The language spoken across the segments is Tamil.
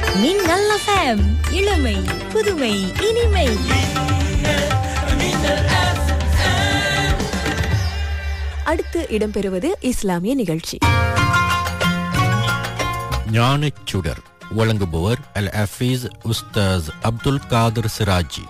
மின்னல் எஃப்எம் இளமை புதுமை இனிமை அடுத்து இடம்பெறுவது இஸ்லாமிய நிகழ்ச்சி ஞானச் சுடர் வழங்குபவர் அல் ஹஃபீஸ் உஸ்தாஸ் அப்துல் காதர் சிராஜி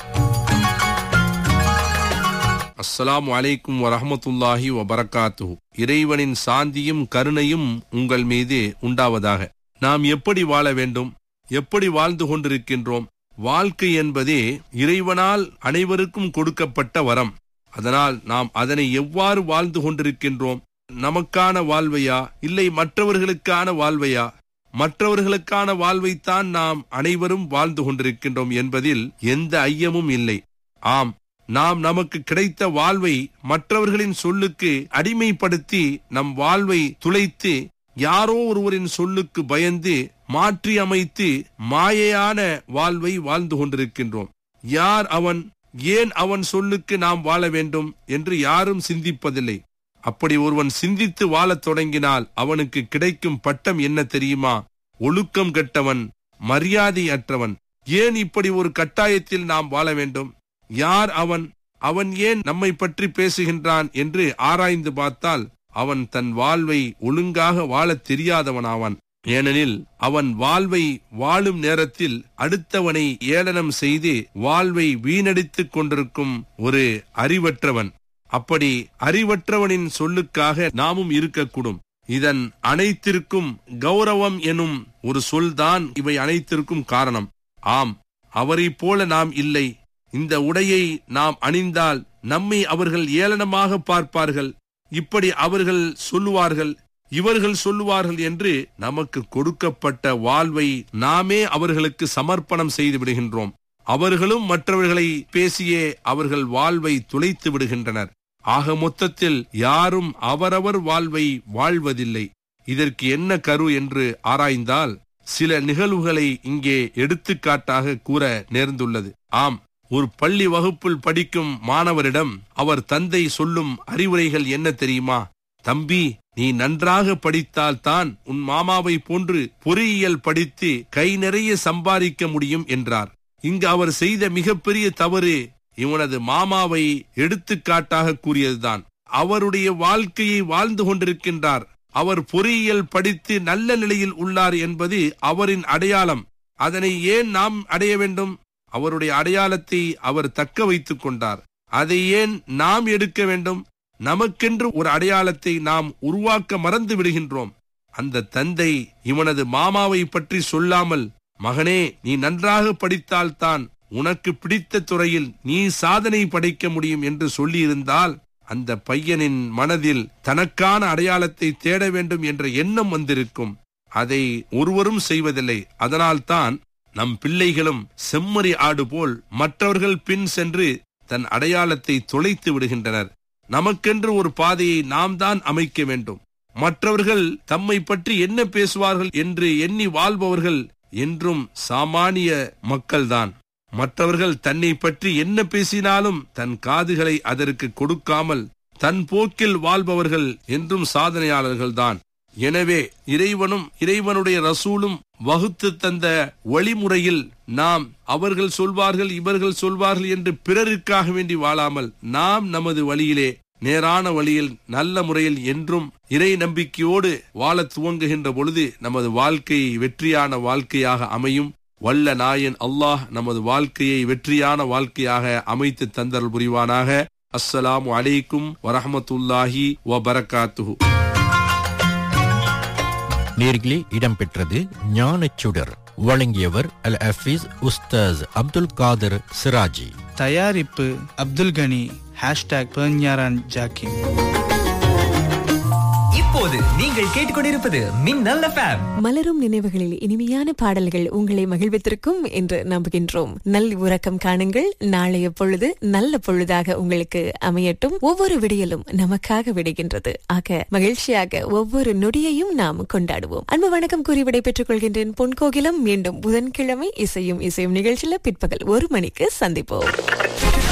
அஸ்ஸலாமு அலைக்கும் வரஹமத்துல்லாஹி வபரகாத்துஹு இறைவனின் சாந்தியும் கருணையும் உங்கள் மீது உண்டாவதாக நாம் எப்படி வாழ வேண்டும் எப்படி வாழ்ந்து கொண்டிருக்கின்றோம் வாழ்க்கை என்பதே இறைவனால் அனைவருக்கும் கொடுக்கப்பட்ட வரம் அதனால் நாம் அதனை எவ்வாறு வாழ்ந்து கொண்டிருக்கின்றோம் நமக்கான வாழ்வையா இல்லை மற்றவர்களுக்கான வாழ்வையா மற்றவர்களுக்கான வாழ்வைத்தான் நாம் அனைவரும் வாழ்ந்து கொண்டிருக்கின்றோம் என்பதில் எந்த ஐயமும் இல்லை ஆம் நாம் நமக்கு கிடைத்த வாழ்வை மற்றவர்களின் சொல்லுக்கு அடிமைப்படுத்தி நம் வாழ்வை துளைத்து யாரோ ஒருவரின் சொல்லுக்கு பயந்து மாற்றி அமைத்து மாயையான வாழ்வை வாழ்ந்து கொண்டிருக்கின்றோம் யார் அவன் ஏன் அவன் சொல்லுக்கு நாம் வாழ வேண்டும் என்று யாரும் சிந்திப்பதில்லை அப்படி ஒருவன் சிந்தித்து வாழத் தொடங்கினால் அவனுக்கு கிடைக்கும் பட்டம் என்ன தெரியுமா ஒழுக்கம் கெட்டவன் மரியாதை அற்றவன் ஏன் இப்படி ஒரு கட்டாயத்தில் நாம் வாழ வேண்டும் யார் அவன் அவன் ஏன் நம்மை பற்றி பேசுகின்றான் என்று ஆராய்ந்து பார்த்தால் அவன் தன் வாழ்வை ஒழுங்காக வாழத் தெரியாதவனாவான் ஏனெனில் அவன் வாழ்வை வாழும் நேரத்தில் அடுத்தவனை ஏளனம் செய்து வாழ்வை வீணடித்துக் கொண்டிருக்கும் ஒரு அறிவற்றவன் அப்படி அறிவற்றவனின் சொல்லுக்காக நாமும் இருக்கக்கூடும் இதன் அனைத்திற்கும் கௌரவம் எனும் ஒரு சொல்தான் இவை அனைத்திற்கும் காரணம் ஆம் அவரைப் போல நாம் இல்லை இந்த உடையை நாம் அணிந்தால் நம்மை அவர்கள் ஏளனமாக பார்ப்பார்கள் இப்படி அவர்கள் சொல்லுவார்கள் இவர்கள் சொல்லுவார்கள் என்று நமக்கு கொடுக்கப்பட்ட வாழ்வை நாமே அவர்களுக்கு சமர்ப்பணம் செய்து விடுகின்றோம் அவர்களும் மற்றவர்களை பேசியே அவர்கள் வாழ்வை துளைத்து விடுகின்றனர் ஆக மொத்தத்தில் யாரும் அவரவர் வாழ்வை வாழ்வதில்லை இதற்கு என்ன கரு என்று ஆராய்ந்தால் சில நிகழ்வுகளை இங்கே எடுத்துக்காட்டாக கூற நேர்ந்துள்ளது ஆம் ஒரு பள்ளி வகுப்பில் படிக்கும் மாணவரிடம் அவர் தந்தை சொல்லும் அறிவுரைகள் என்ன தெரியுமா தம்பி நீ நன்றாக படித்தால் தான் உன் மாமாவை போன்று பொறியியல் படித்து கை நிறைய சம்பாதிக்க முடியும் என்றார் இங்கு அவர் செய்த மிகப்பெரிய தவறு இவனது மாமாவை எடுத்துக்காட்டாக கூறியதுதான் அவருடைய வாழ்க்கையை வாழ்ந்து கொண்டிருக்கின்றார் அவர் பொறியியல் படித்து நல்ல நிலையில் உள்ளார் என்பது அவரின் அடையாளம் அதனை ஏன் நாம் அடைய வேண்டும் அவருடைய அடையாளத்தை அவர் தக்க வைத்துக் கொண்டார் அதை ஏன் நாம் எடுக்க வேண்டும் நமக்கென்று ஒரு அடையாளத்தை நாம் உருவாக்க மறந்து விடுகின்றோம் அந்த தந்தை இவனது மாமாவை பற்றி சொல்லாமல் மகனே நீ நன்றாக படித்தால்தான் உனக்கு பிடித்த துறையில் நீ சாதனை படைக்க முடியும் என்று சொல்லியிருந்தால் அந்த பையனின் மனதில் தனக்கான அடையாளத்தை தேட வேண்டும் என்ற எண்ணம் வந்திருக்கும் அதை ஒருவரும் செய்வதில்லை அதனால்தான் நம் பிள்ளைகளும் செம்மறி ஆடு போல் மற்றவர்கள் பின் சென்று தன் அடையாளத்தை தொலைத்து விடுகின்றனர் நமக்கென்று ஒரு பாதையை நாம் தான் அமைக்க வேண்டும் மற்றவர்கள் தம்மை பற்றி என்ன பேசுவார்கள் என்று எண்ணி வாழ்பவர்கள் என்றும் சாமானிய மக்கள்தான் மற்றவர்கள் தன்னை பற்றி என்ன பேசினாலும் தன் காதுகளை அதற்கு கொடுக்காமல் தன் போக்கில் வாழ்பவர்கள் என்றும் சாதனையாளர்கள்தான் எனவே இறைவனும் இறைவனுடைய ரசூலும் வகுத்து தந்த வழிமுறையில் நாம் அவர்கள் சொல்வார்கள் இவர்கள் சொல்வார்கள் என்று பிறருக்காக வேண்டி வாழாமல் நாம் நமது வழியிலே நேரான வழியில் நல்ல முறையில் என்றும் இறை நம்பிக்கையோடு வாழ துவங்குகின்ற பொழுது நமது வாழ்க்கை வெற்றியான வாழ்க்கையாக அமையும் வல்ல நாயன் அல்லாஹ் நமது வாழ்க்கையை வெற்றியான வாழ்க்கையாக அமைத்து தந்தல் புரிவானாக அஸ்ஸலாமு அலைக்கும் வரஹமத்துல்லாஹி வபரகாத்துஹு நேர்களே இடம்பெற்றது ஞானச் சுடர் வழங்கியவர் அல் ஹஃபீஸ் உஸ்தாஸ் அப்துல் காதர் சிராஜி தயாரிப்பு அப்துல் கனி ஹேஷ்டாக் பெர்ஞாரான் ஜாக்கிம் இப்போது நீங்கள் கேட்டுக்கொண்டிருப்பது மின்னல் எஃப்எம் மலரும் நினைவுகளில் இனிமையான பாடல்கள் உங்களை மகிழ்வித்திருக்கும் என்று நம்புகின்றோம் நல் உறக்கம் காணுங்கள் நாளைய பொழுது நல்ல பொழுதாக உங்களுக்கு அமையட்டும் ஒவ்வொரு விடியலும் நமக்காக விடுகின்றது ஆக மகிழ்ச்சியாக ஒவ்வொரு நொடியையும் நாம் கொண்டாடுவோம் அன்பு வணக்கம் கூறி விடை பெற்றுக் கொள்கின்றேன் பொன்கோகிலம் மீண்டும் புதன்கிழமை இசையும் இசையும் நிகழ்ச்சியில பிற்பகல் ஒரு மணிக்கு சந்திப்போம்